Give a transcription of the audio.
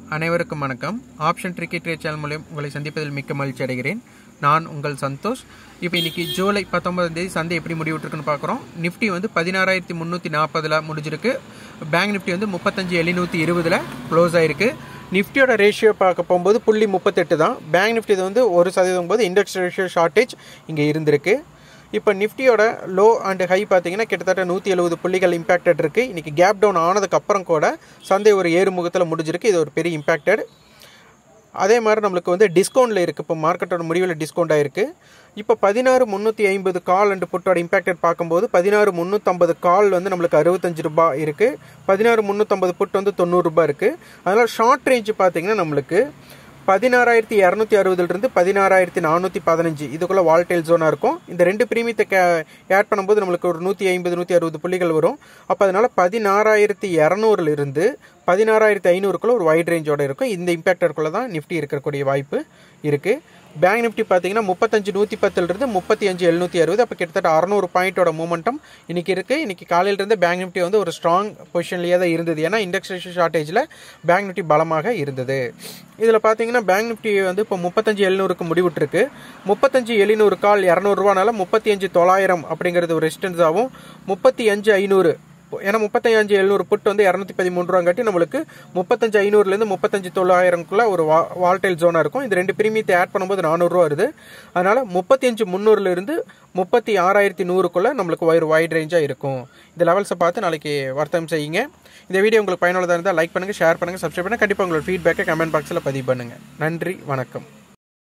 அனைவருக்கும் வணக்கம் option ட்ரிக்கெட் trade channel மூலம் உங்களை சந்திப்பதில் மிக்க மகிழ்ச்சி அடைகிறேன் நான் உங்கள் சந்தோஷ் இப்போ இன்னைக்கு ஜூலை பத்தொன்பதாம் தேதி சந்தை எப்படி முடிவிட்டிருக்குன்னு பார்க்குறோம் நிஃப்டி வந்து பதினாறாயிரத்தி முந்நூற்றி நாற்பதில் முடிஞ்சிருக்கு பேங்க் நிஃப்டி வந்து முப்பத்தஞ்சு எழுநூற்றி இருபதில் க்ளோஸ் ஆயிருக்கு நிஃப்டியோட ரேஷியோ பார்க்க போகும்போது புள்ளி முப்பத்தெட்டு தான் பேங்க் நிஃப்டி வந்து ஒரு சதவீதம் போது இண்டெக்ஸ் ரேஷியோ ஷார்ட்டேஜ் இங்கே இருந்திருக்கு இப்போ நிஃப்டியோட லோ அண்ட் ஹை பார்த்தீங்கன்னா கிட்டத்தட்ட நூற்றி எழுபது புள்ளிகள் இம்பேக்டட் இருக்குது இன்றைக்கி கேப் டவுன் ஆனதுக்கு அப்புறம் கூட சந்தை ஒரு ஏறுமுகத்தில் முடிஞ்சிருக்கு இது ஒரு பெரிய இம்பேக்டட் அதே மாதிரி நம்மளுக்கு வந்து டிஸ்கவுண்ட்டில் இருக்குது இப்போ மார்க்கெட்டோட முடிவில் டிஸ்கவுண்ட் ஆயிருக்கு இப்போ பதினாறு முந்நூற்றி ஐம்பது கால் அண்ட் புட்டோட இம்பேக்டட் பார்க்கும்போது பதினாறு முந்நூற்றம்பது கால் வந்து நம்மளுக்கு அறுபத்தஞ்சு ரூபாய் இருக்குது பதினாறு முந்நூற்றம்பது புட் வந்து தொண்ணூறுரூபா இருக்குது அதனால் ஷார்ட் ரேஞ்சு பார்த்தீங்கன்னா நம்மளுக்கு பதினாறாயிரத்தி இரநூத்தி அறுபதுலேருந்து பதினாறாயிரத்தி நானூற்றி பதினஞ்சு இதுக்குள்ளே வால்டைல் ஜோனாக இருக்கும் இந்த ரெண்டு பிரீமியத்தை கே ஆட் பண்ணும்போது நம்மளுக்கு ஒரு நூற்றி ஐம்பது நூற்றி அறுபது புள்ளிகள் வரும் அப்போ அதனால் பதினாறாயிரத்தி இரநூறுலேருந்து பதினாறாயிரத்தி ஐநூறுக்குள்ள ஒரு வைட் ரேஞ்சோட இருக்கும் இந்த இம்பேக்டருக்குள்ளே தான் நிஃப்டி இருக்கக்கூடிய வாய்ப்பு இருக்குது பேங்க் நிஃப்டி பார்த்தீங்கன்னா முப்பத்தஞ்சு நூற்றி பத்துலேருந்து முப்பத்தி அஞ்சு எழுநூற்றி அறுபது அப்போ கிட்டத்தட்ட அறநூறு பாயிண்டோட மூமெண்டம் இன்றைக்கி இருக்குது இன்றைக்கி காலையிலேருந்து பேங்க் நிஃப்டி வந்து ஒரு ஸ்ட்ராங் பொசிஷன்லேயே தான் இருந்தது ஏன்னா இண்டெக்ஸ் ரேஷியோ ஷார்ட்டேஜில் பேங்க் நிஃப்டி பலமாக இருந்தது இதில் பார்த்தீங்கன்னா பேங்க் நிஃப்டி வந்து இப்போ முப்பத்தஞ்சு எழுநூறுக்கு முடிவிட்டுருக்கு முப்பத்தஞ்சு எழுநூறு கால் இரநூறுவானால முப்பத்தி அஞ்சு தொள்ளாயிரம் அப்படிங்கிறது ஒரு ரெசிஸ்டன்ஸாகவும் முப்பத்தி அஞ்சு ஐநூறு ஏன்னா முப்பத்தஞ்சு எழுநூறு புட் வந்து இரநூத்தி பதிமூணு ரூபாங்காட்டி நம்மளுக்கு முப்பத்தஞ்சு ஐநூறுலேருந்து முப்பத்தஞ்சு தொள்ளாயிரம்குள்ள ஒரு வா வால்டைல் ஜோனாக இருக்கும் இந்த ரெண்டு பிரீமியத்தை ஆட் பண்ணும்போது நானூறுரூவா வருது அதனால் முப்பத்தி அஞ்சு முந்நூறுலேருந்து முப்பத்தி ஆறாயிரத்தி நூறுக்குள்ளே நம்மளுக்கு ஒரு வைட் ரேஞ்சாக இருக்கும் இந்த லெவல்ஸை பார்த்து நாளைக்கு வர்த்தகம் செய்யுங்க இந்த வீடியோ உங்களுக்கு பயனுள்ளதாக இருந்தால் லைக் பண்ணுங்கள் ஷேர் பண்ணுங்கள் சப்ஸ்கிரைப் பண்ணுங்கள் கண்டிப்பாக உங்களோட ஃபீட்பேக்கை கமெண்ட் பாக்ஸில் பதிவு பண்ணுங்கள் நன்றி வணக்கம்